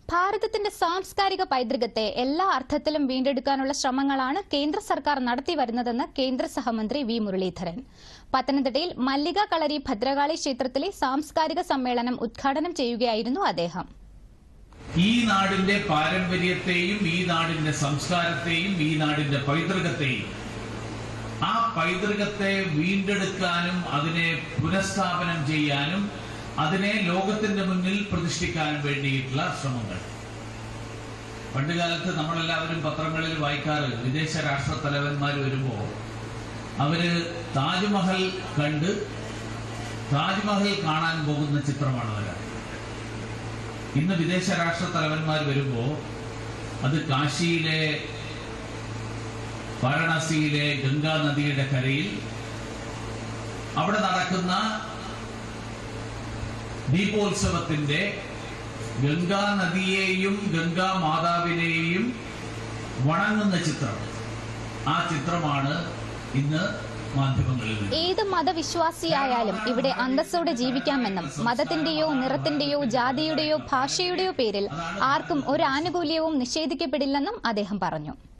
ഭാരതത്തിന്റെ സാംസ്കാരിക പൈതൃകത്തെ എല്ലാ അർത്ഥത്തിലും വീണ്ടെടുക്കാനുള്ള ശ്രമങ്ങളാണ് കേന്ദ്ര സർക്കാർ നടത്തി വരുന്നതെന്ന് കേന്ദ്ര സഹമന്ത്രി വി മുരളീധരൻ പത്തനംതിട്ടയിൽ മല്ലിക കളരി ഭദ്രകാളി ക്ഷേത്രത്തിലെ സാംസ്കാരിക സമ്മേളനം ഉദ്ഘാടനം ചെയ്യുകയായിരുന്നു അദ്ദേഹം ഈ നാടിന്റെ പാരമ്പര്യത്തെയും ഈ നാടിന്റെ സംസ്കാരത്തെയും ഈ നാടിന്റെ പൈതൃകത്തെയും ആ പൈതൃകത്തെ വീണ്ടെടുക്കാനും അതിനെ പുനഃസ്ഥാപനം ചെയ്യാനും അതിനെ ലോകത്തിന്റെ മുന്നിൽ പ്രതിഷ്ഠിക്കാനും വേണ്ടിയിട്ടുള്ള ശ്രമങ്ങൾ പണ്ടുകാലത്ത് നമ്മളെല്ലാവരും പത്രങ്ങളിൽ വായിക്കാറ് വിദേശ രാഷ്ട്ര തലവന്മാർ വരുമ്പോ അവര് താജ്മഹൽ കണ്ട് താജ്മഹൽ കാണാൻ പോകുന്ന ചിത്രമാണ് വരാറ് ഇന്ന് വിദേശ രാഷ്ട്ര തലവന്മാർ വരുമ്പോ അത് കാശിയിലെ വാരണാസിയിലെ ഗംഗാ നദിയുടെ കരയിൽ അവിടെ നടക്കുന്ന ദീപോത്സവത്തിന്റെ ഗംഗാ നദിയെയും ഗംഗാ മാതാവിനെയും വണങ്ങുന്ന ചിത്രം ആ ചിത്രമാണ് ഇന്ന് മാധ്യമങ്ങളിൽ വരുന്നത്. ഏത് മതവിശ്വാസിയായാലും ഇവിടെ അന്തസ്സോടെ ജീവിക്കാമെന്നും മതത്തിന്റെയോ നിറത്തിന്റെയോ ജാതിയുടെയോ ഭാഷയുടെയോ പേരിൽ ആർക്കും ഒരു ആനുകൂല്യവും നിഷേധിക്കപ്പെടില്ലെന്നും അദ്ദേഹം പറഞ്ഞു